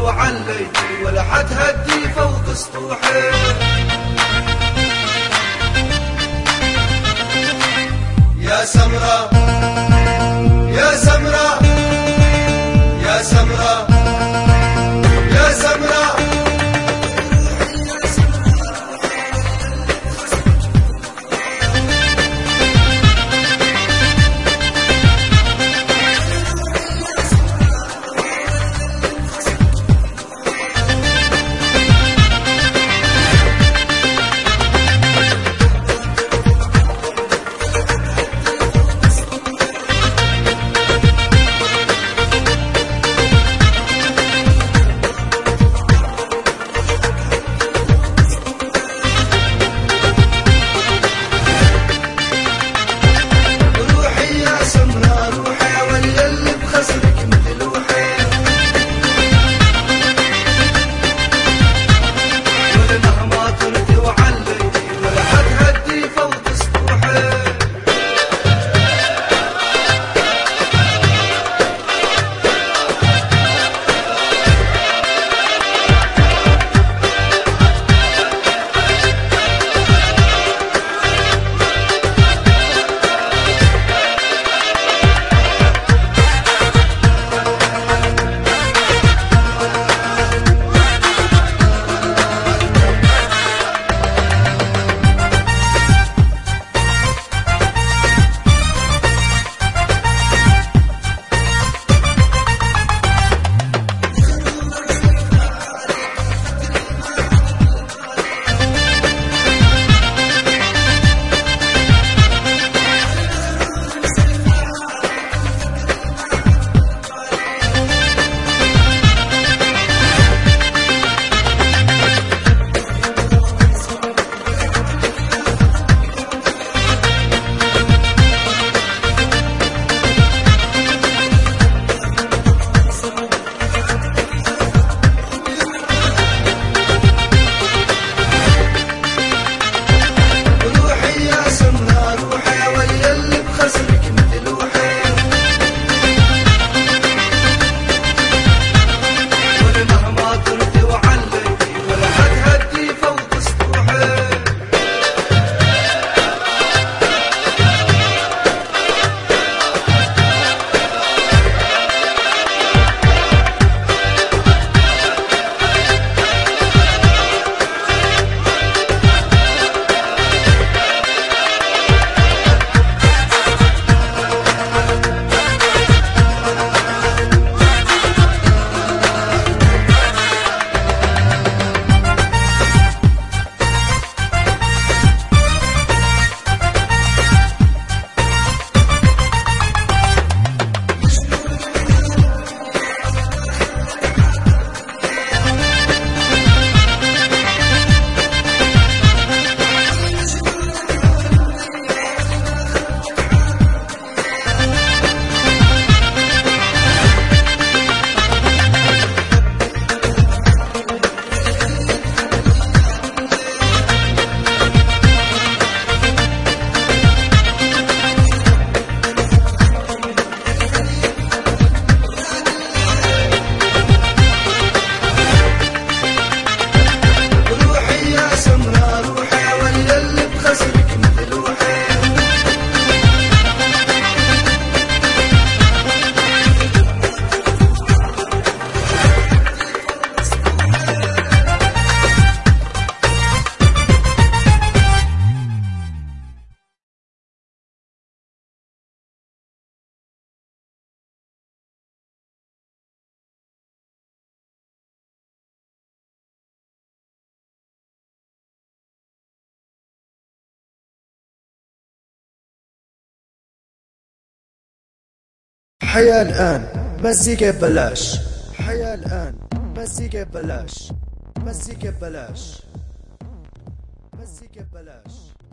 وعليتي ولا حد هدي فوق سطوحي يا سمرة يا سمرة يا سمرة يا سمرة روحي يا سمرة روحي ولا اللي بخسرك مدلوحي ولا مهما طرتي وعليتي ولا حد هدي فوق سطوحي روحي يا سمرة روحي ويا اللي بخسرك مدلوحي ولا مهما طرتي وعليتي ولا حد هدي فوق سطوحي روحي يا سمرة روحي ولا اللي بخسرك مدلوحي حياة الآن مزيكا ببلاش حياة الآن مزيكا ببلاش مزيكا ببلاش مزيكا ببلاش